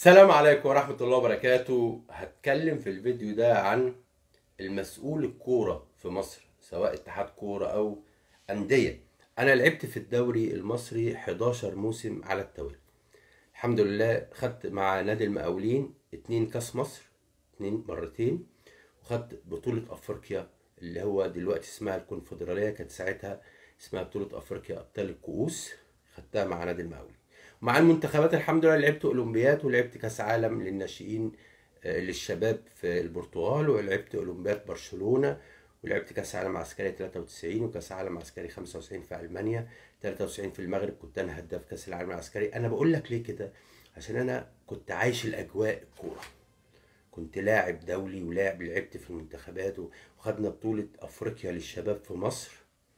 السلام عليكم ورحمة الله وبركاته هتكلم في الفيديو ده عن المسؤول الكورة في مصر سواء اتحاد كورة أو أندية أنا لعبت في الدوري المصري 11 موسم على التوالي الحمد لله خدت مع نادي المقاولين اتنين كاس مصر اتنين مرتين وخدت بطولة أفريقيا اللي هو دلوقتي اسمها الكونفدرالية كانت ساعتها اسمها بطولة أفريقيا أبطال الكؤوس خدتها مع نادي المقاولين مع المنتخبات الحمد لله لعبت اولمبياد ولعبت كاس عالم للناشئين آه، للشباب في البرتغال ولعبت اولمبياد برشلونه ولعبت كاس عالم عسكري 93 وكاس عالم عسكري 95 في المانيا 93 في المغرب كنت انا هداف كاس العالم العسكري انا بقول لك ليه كده عشان انا كنت عايش الاجواء الكوره كنت لاعب دولي ولاعب لعبت في المنتخبات وخدنا بطوله افريقيا للشباب في مصر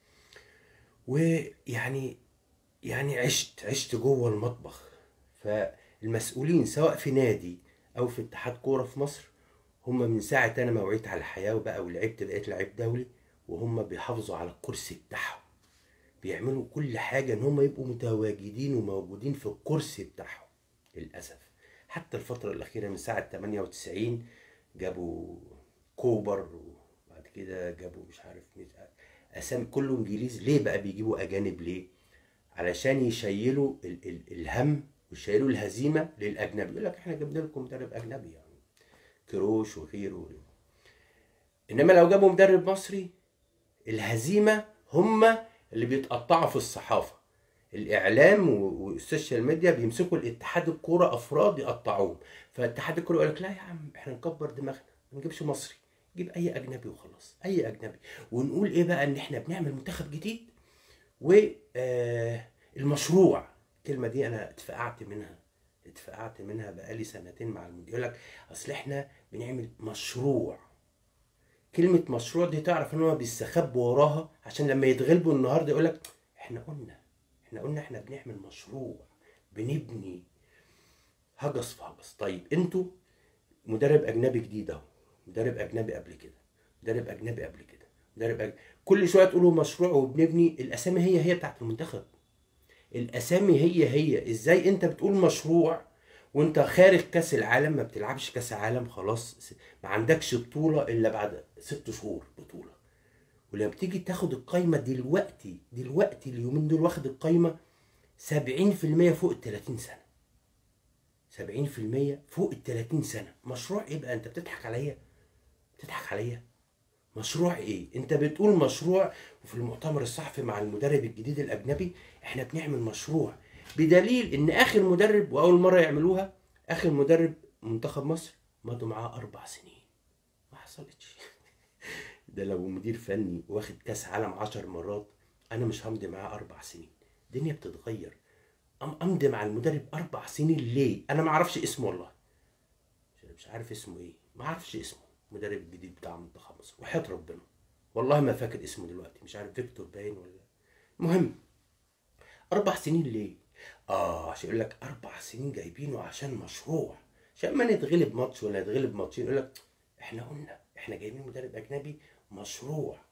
ويعني يعني عشت عشت جوه المطبخ فالمسؤولين سواء في نادي او في اتحاد كوره في مصر هم من ساعه انا ما وعيت على الحياه وبقى ولعبت بقيت لعيب دولي وهم بيحافظوا على الكرسي بتاعهم بيعملوا كل حاجه ان هم يبقوا متواجدين وموجودين في الكرسي بتاعهم للاسف حتى الفتره الاخيره من ساعه 98 جابوا كوبر وبعد كده جابوا مش عارف مين اسامي كله انجليزي ليه بقى بيجيبوا اجانب ليه علشان يشيلوا ال ال الهم ويشيلوا الهزيمه للاجنبي يقول لك احنا جبنا لكم مدرب اجنبي يعني كروش وغيره انما لو جابوا مدرب مصري الهزيمه هم اللي بيتقطعوا في الصحافه الاعلام و- والسوشيال ميديا بيمسكوا الاتحاد الكوره افراد يقطعوهم فاتحاد الكوره يقول لك لا يا عم احنا نكبر دماغنا ما نجيبش مصري نجيب اي اجنبي وخلاص اي اجنبي ونقول ايه بقى ان احنا بنعمل منتخب جديد والمشروع الكلمة دي أنا اتفقعت منها اتفقعت منها بقالي سنتين مع المدير يقول لك أصل إحنا بنعمل مشروع كلمة مشروع دي تعرف إن هو بيستخبوا وراها عشان لما يتغلبوا النهاردة يقول لك إحنا قلنا إحنا قلنا إحنا بنعمل مشروع بنبني هجس في هجس طيب أنتوا مدرب أجنبي جديد أهو مدرب أجنبي قبل كده مدرب أجنبي قبل كده مدرب أجنبي كل شويه تقولوا مشروع وبنبني الاسامي هي هي بتاعت المنتخب الاسامي هي هي ازاي انت بتقول مشروع وانت خارج كاس العالم ما بتلعبش كاس عالم خلاص ما عندكش بطوله الا بعد ست شهور بطوله ولما بتيجي تاخد القايمه دلوقتي دلوقتي اليومين دول واخد القايمه 70% فوق ال 30 سنه 70% فوق ال 30 سنه مشروع ايه بقى انت بتضحك عليا بتضحك عليا مشروع ايه انت بتقول مشروع وفي المؤتمر الصحفي مع المدرب الجديد الاجنبي احنا بنعمل مشروع بدليل ان اخر مدرب واول مره يعملوها اخر مدرب منتخب مصر مضوا معاه اربع سنين ما حصلتش ده لو مدير فني واخد كاس عالم عشر مرات انا مش همضي معاه اربع سنين الدنيا بتتغير أم امضي مع المدرب اربع سنين ليه انا ما اعرفش اسمه والله مش عارف اسمه ايه ما اعرفش اسمه المدرب الجديد بتاع منتخب مصر وحياة ربنا والله ما فاكر اسمه دلوقتي مش عارف فيكتور باين ولا المهم اربع سنين ليه اه عشان يقول لك اربع سنين جايبينه عشان مشروع عشان ما نتغلب ماتش ولا نتغلب ماتشين يقول لك احنا قلنا احنا جايبين مدرب اجنبي مشروع